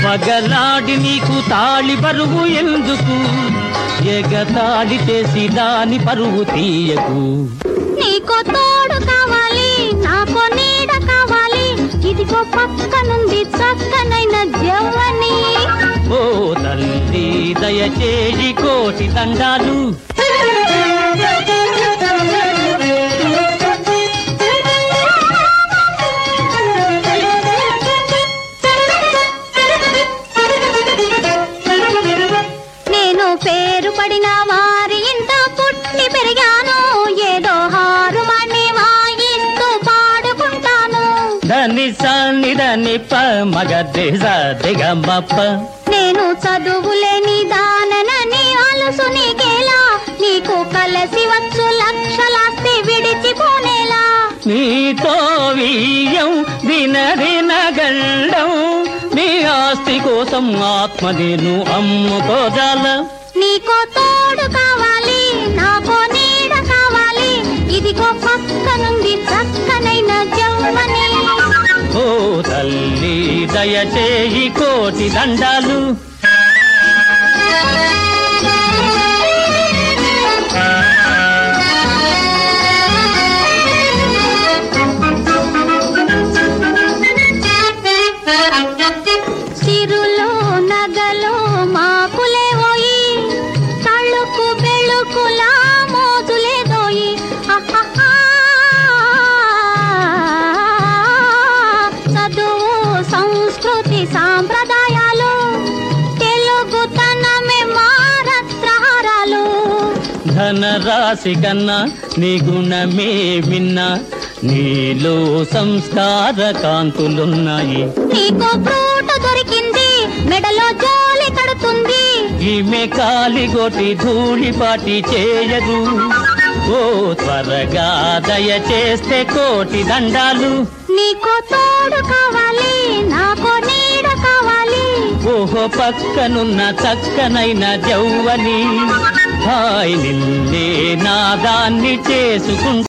పగలాడి నీకు తాళి పరువు ఎందుకు ఎగతాళి చేసి దాని పరువు తీయకు నీకో తోడు కావాలి నాకో నీడ కావాలి ఇదిగో పక్కనుంది చక్కనైన జవ్వని ఓ తల్లి దయచేసి కోటి దండాలు నేను పేరు పడిన వారి ఇంట పుట్టి పెరిగాను ఏదో హారుమాన్ని వాయిస్తూ పాడుకుంటాను ధని సాని ధని ప మగ దేశ దిగమప్ప నేను చదువులేని దాననని అలసు నీకేలా నీకు కలసి వచ్చు లక్షలాస్తి విడిచిపోనేలా నీతో వీయం దిన దిన గండం నీ ఆస్తి కోసం ఆత్మ నేను అమ్ముకోజాల నీకో తోడు కావాలి నాకో నీడ కావాలి ఇదిగో పక్కనుంది చక్కనైన జవ్వని ఓ తల్లి దయచేయి కోటి దండాలు సిరులో నగలో మాకులేవోయి కళ్ళుకు బెళ్ళుకులా మోతులేదోయి అహహా. చదువు సంస్కృతి సాంప్రదాయాలు తెలుగుతనమే మారత్రహారాలు ధనరాశి కన్నా నీ గుణమే విన్నా నీలో సంస్కార కాంతులున్నాయి నీకో ఫ్రూట్ దొరికింది మెడలో జోలి కడుతుంది ఈమె కాలిగొట్టి ధూళిపాటి చేయదు ఓ త్వరగా దయచేస్తే కోటి దండాలు నీకో తోడు కావాలి నాకో నీడ కావాలి ఓహో పక్కనున్న చక్కనైన జౌవని హాయ్ నిన్నే నాదాన్ని చేసుకుంటా